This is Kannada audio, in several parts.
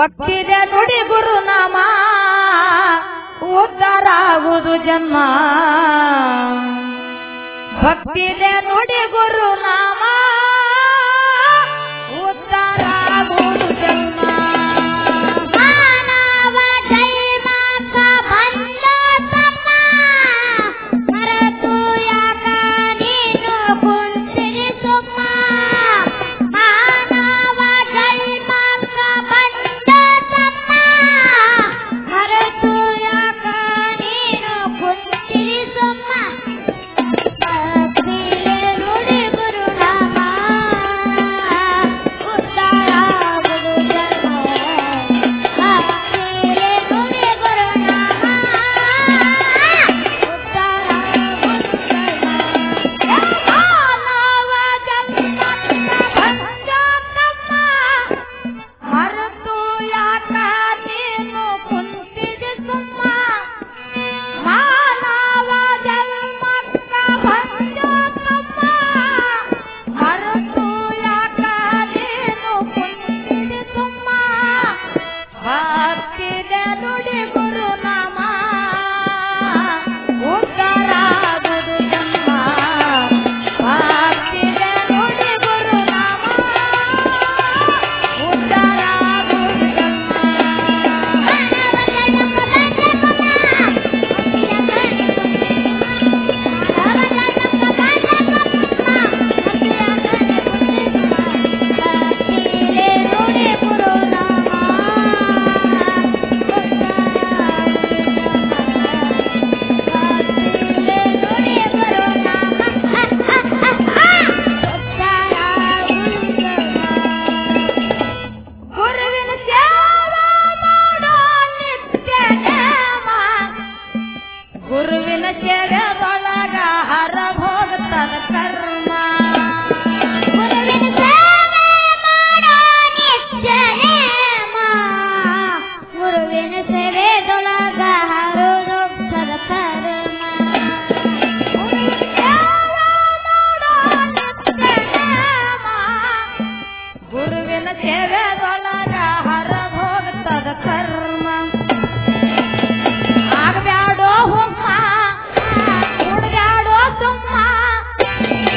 ಭಕ್ತಿದೆ ನುಡಿ ಗುರುನಾಮ ಉದ್ಧಾರ ಆಗುವುದು ಜನ್ಮ ಭಕ್ತಿದೆ ನುಡಿ ಗುರುನಾಮ ಉದ್ಧಾರ ಆಗುವುದು ಜನ್ಮ ಮಾನವ ಜನ್ಮಕ್ಕ ಬಂದ ತಮ್ಮ ಮರೆತು ಯಾಕ ನೀನು ಕುಂತಿರಿ ಸುಮ್ಮ ಮಾನವ ಜನ್ಮಕ್ಕ ಬಂದ ತಮ್ಮ ಮರೆತು ಯಾಕ ನೀನು ಕುಂತಿರಿ ಸುಮ್ಮ ಭಕ್ತಿಯೇ ನುಡಿ ಗುರುನಾಮ ಉದ್ಧಾರ ಆಗುವುದು ಜನ್ಮ ಭಕ್ತಿಯೇ ನುಡಿ ಗುರುನಾಮ ಉದ್ಧಾರ ಆಗುವುದು ಜನ್ಮ ಮಾನವ ಜನ್ಮಕ್ಕ ಬಂದ ಮರೆತು ಯಾಕ ನೀನು ಕುಂತಿದೆ ಸುಮ್ಮ ಮಾನವ ಜನ್ಮಕ್ಕ ಬಂದು ತಮ್ಮ ಮರೆತು ಯಾಕ ನೀನು ಕುಂತಿದೆ ಸುಮ್ಮ ಭಕ್ತಿದೆ ನುಡಿ ಗುರುನಾಮ ಉದ್ಧಾರ ಆಗುವುದು ಜನ್ಮ ಭಕ್ತಿದೆ ನುಡಿ ಗುರುನಾಮ ಉದ್ಧಾರ ಆಗುವುದು ಜನ್ಮ ಗುರುವಿನ ಸೇವಾ ಮಾಡೋ ನಿತ್ಯ ನೇಮ ಗುರುವಿನ ಸೇವೆದೊಳಗ ಹರ ಹೋಗ್ತದ ಕರ್ಮ ಗುರುವಿನ ಸೇವೆ ಮಾಡೋ ನಿತ್ಯ ನೇಮ. ಗುರುವಿನ ಸೇವೆದೊಳಗ ಹರಿದು ಸದಕರ್ಮ. ಗುರುವಿನ ಸೇವಾ ಮಾಡೋ ನಿತ್ಯ ನೇಮ ಗುರುವಿನ ಸೇವೆದೊಳಗ ಹರ ಹೋಗ್ತದ ಕರ್ಮ ಆಗಬ್ಯಾಡೋ ಹುಮ್ಮ ಹುಡ್ಗಾಡೋ ಸುಮ್ಮ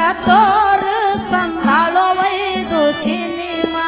ತೋರು ಸಂದಾಳೋ ವೈದು ಸಿನಿಮಾ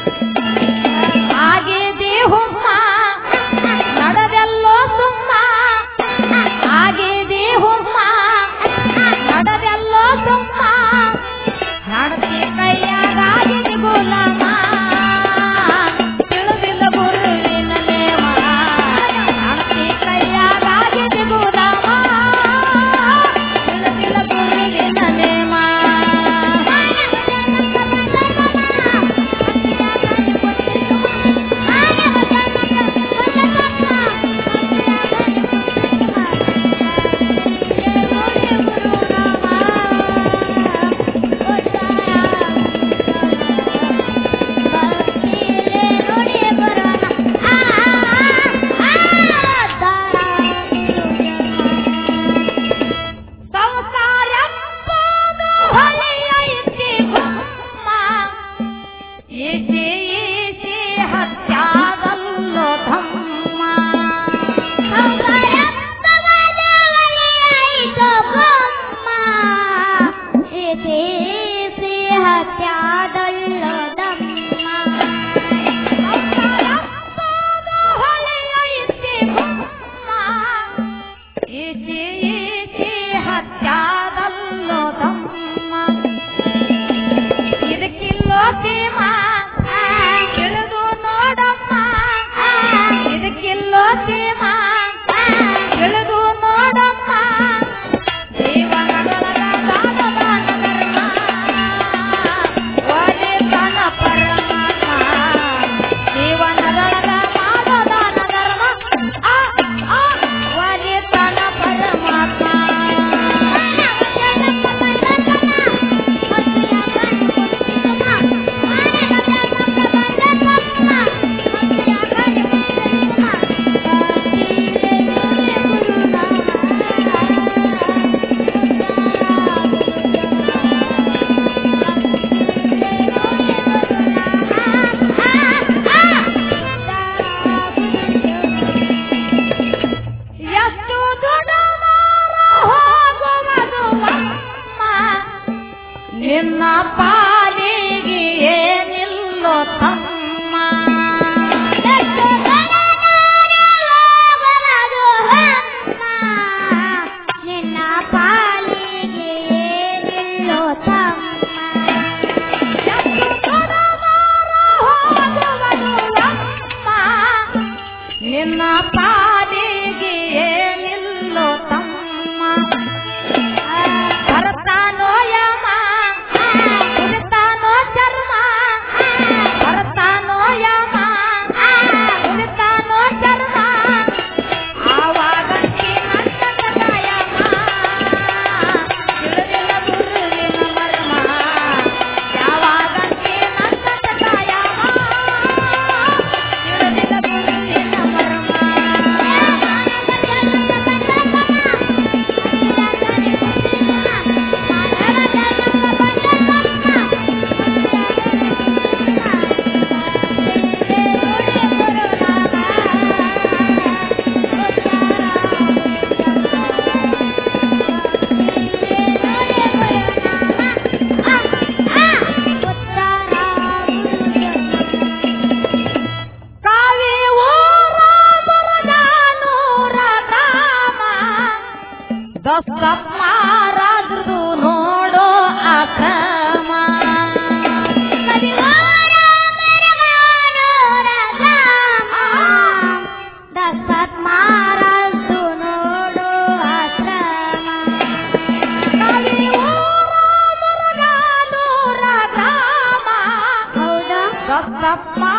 ಆಗಿದೆ ಹುಮ್ಮ ನಡೆದೆಲ್ಲೋ ಸುಮ್ಮ ಆಗಿದೆ ಹುಮ್ಮ ನಡೆದೆಲ್ಲೋ ಸುಮ್ಮ ನಡತಿ ಕೈಯಾಗಾಗಿದೆ ಗುಲಾಮ ತಿಳಿದಿಲ್ಲ ಗುರುವಿನ ನೇಮ ನಡತಿ ಕೈಯಾಗಾಗಿದೆ ಗುಲಾಮ ತಿಳಿದಿಲ್ಲ ಗುರುವಿನ ನೇಮ ಸಂಸಾರ ಎಂಬುದು ಹೊಳೆಯ ಇತಿ ಗುಮ್ಮ. ಈಚೆ ಈಚೆ ಹತ್ಯಾದಲ್ಲೋ ಧಮ್ಮ ಹತ್ಯಾದಲ್ಲೋ ದಮ್ಮ ಸಂಸಾರ ಎಂಬುದು ಹೊಳೆಯ ಇತಿ ಗುಮ್ಮ. ಈಚೆ ಈಚೆ ಹತ್ಯಾದಲ್ಲೋ ಧಮ್ಮ ಇದಕ್ಕಿಲ್ಲೋ ಧೀಮ ತಿಳಿದು ನೋಡಮ್ಮ ಇದಕ್ಕಿಲ್ಲೋ ಧೀಮ ತಿಳಿದು ನೋಡಮ್ಮ ಜೀವನದೊಳಗ ದಾನದಾನ ಧರ್ಮ ಒಲಿತನ ಪರಮಾತ್ಮ ಜೀವನದೊಳಗ ಮಾನದಾನ ಧರ್ಮ ಆ ಆ ಒಲಿತನ ಪರಮಾತ್ಮ ಎಷ್ಟು ದುಡಮಾರ ಹೋಗುವುದು ಅಮ್ಮ ನಿನ್ನ ಪಾಲಿಗೆ ಏನಿಲ್ಲೋ ತಮ್ಮ ನಿನ್ನ ಪಾಲಿಗೆ ಏನಿಲ್ಲೋ ತಮ್ಮ ಎಷ್ಟು ದುಡಮಾರ ಹೋಗುವುದು ಅಮ್ಮ ನಿನ್ನ ಪಾಲಿಗೆ ಏನಿಲ್ಲೋ ತಮ್ಮ ಭರತಾನೋ ಯಮ ಕುರಿತಾನೋ ಚರ್ಮ ಭರತಾನೋ ಯಮ ಕುರಿತಾನೋ ಚರ್ಮ ಆವಾಗಂತಿ ನನ್ನ ಕಾಯಮ ತಿಳಿದಿಲ್ಲ ಗುರುವಿನ ಮರ್ಮ ಯಾವಾಗಂತಿ ನನ್ನ ಕಾಯಮ ತಿಳಿದಿಲ್ಲ ಗುರುವಿನ ಮರ್ಮ ಕಾವಿ ಊರ ಮುರುಗಾನೂರ ಗ್ರಾಮ ದಸಪ್ಪ ಮಹಾರಾಜರು ನೋಡೋ ಅಕ್ರಮ ದಸತ್ ಮಾರಲ್ತು ನೋಡು ಆಶ್ರಮ ಕಾವಿ ಊರ ಮುರುಗಾನೂರ ಗ್ರಾಮ ಹೌದಾ ದಸಪ್ಪ